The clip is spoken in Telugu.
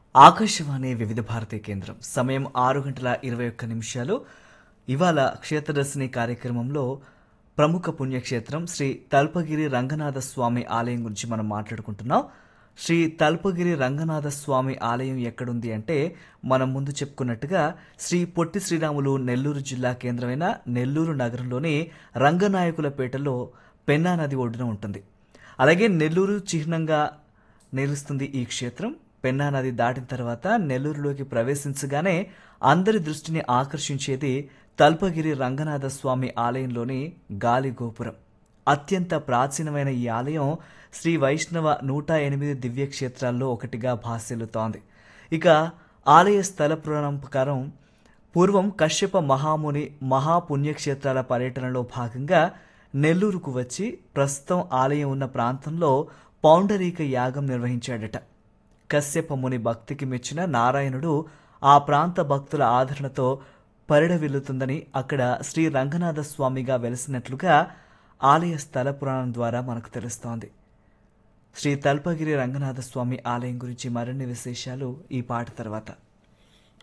ఆకాశవాణి వివిధ భారతి కేంద్రం సమయం ఆరు గంటల ఇరవై ఒక్క నిమిషాలు ఇవాళ క్షేత్రదర్శిని కార్యక్రమంలో ప్రముఖ పుణ్యక్షేత్రం శ్రీ తల్పగిరి రంగనాథ స్వామి ఆలయం గురించి మనం మాట్లాడుకుంటున్నాం శ్రీ తల్పగిరి రంగనాథ స్వామి ఆలయం ఎక్కడుంది అంటే మనం ముందు చెప్పుకున్నట్టుగా శ్రీ పొట్టి శ్రీరాములు నెల్లూరు జిల్లా కేంద్రమైన నెల్లూరు నగరంలోని రంగనాయకులపేటలో పెన్నా నది ఒడ్డున ఉంటుంది అలాగే నెల్లూరు చిహ్నంగా నిలుస్తుంది ఈ క్షేత్రం పెన్నా నది దాటిన తర్వాత నెల్లూరులోకి ప్రవేశించగానే అందరి దృష్టిని ఆకర్షించేది తల్పగిరి రంగనాథ స్వామి ఆలయంలోని గాలి గోపురం అత్యంత ప్రాచీనమైన ఈ ఆలయం శ్రీ వైష్ణవ నూట ఎనిమిది దివ్య క్షేత్రాల్లో ఒకటిగా భాసిల్లుతోంది ఇక ఆలయ స్థల పురాణం ప్రకారం పూర్వం కశ్యప మహాముని మహాపుణ్యక్షేత్రాల పర్యటనలో భాగంగా నెల్లూరుకు వచ్చి ప్రస్తుతం ఆలయం ఉన్న ప్రాంతంలో పౌండరీక యాగం నిర్వహించాడట కశ్యప ముని భక్తికి మెచ్చిన నారాయణుడు ఆ ప్రాంత భక్తుల ఆదరణతో పరిడవిల్లుతుందని అక్కడ శ్రీ రంగనాథ స్వామిగా వెలిసినట్లుగా ఆలయ స్థల పురాణం ద్వారా మనకు తెలుస్తోంది శ్రీ తల్పగిరి రంగనాథ స్వామి ఆలయం గురించి మరిన్ని విశేషాలు ఈ పాట తర్వాత